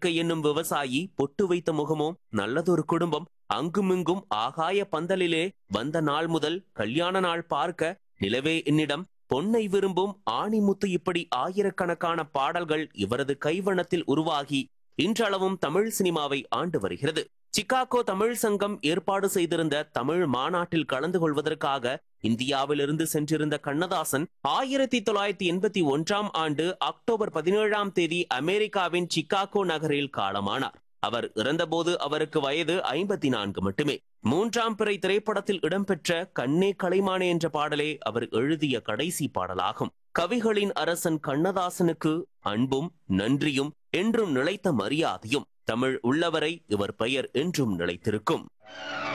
இயற்கை என்னும் விவசாயி பொட்டு வைத்த முகமோ நல்லதொரு குடும்பம் அங்குமிங்கும் ஆகாய பந்தலிலே வந்த நாள் முதல் கல்யாண நாள் பார்க்க நிலவே என்னிடம் பொன்னை விரும்பும் ஆணிமுத்து இப்படி ஆயிரக்கணக்கான பாடல்கள் இவரது கைவண்ணத்தில் உருவாகி இன்றளவும் தமிழ் சினிமாவை ஆண்டு வருகிறது சிகாகோ தமிழ் சங்கம் ஏற்பாடு செய்திருந்த தமிழ் மாநாட்டில் கலந்து கொள்வதற்காக இந்தியாவிலிருந்து சென்றிருந்த கண்ணதாசன் ஆயிரத்தி தொள்ளாயிரத்தி எண்பத்தி ஒன்றாம் ஆண்டு அக்டோபர் பதினேழாம் தேதி அமெரிக்காவின் சிகாகோ நகரில் காலமானார் அவர் இறந்தபோது அவருக்கு வயது ஐம்பத்தி நான்கு மட்டுமே மூன்றாம் பிறை திரைப்படத்தில் இடம்பெற்ற கண்ணே கலைமானே என்ற பாடலே அவர் எழுதிய கடைசி பாடலாகும் கவிகளின் அரசன் கண்ணதாசனுக்கு அன்பும் நன்றியும் என்றும் நிலைத்த மரியாதையும் தமிழ் உள்ளவரை இவர் பெயர் என்றும் நிலைத்திருக்கும்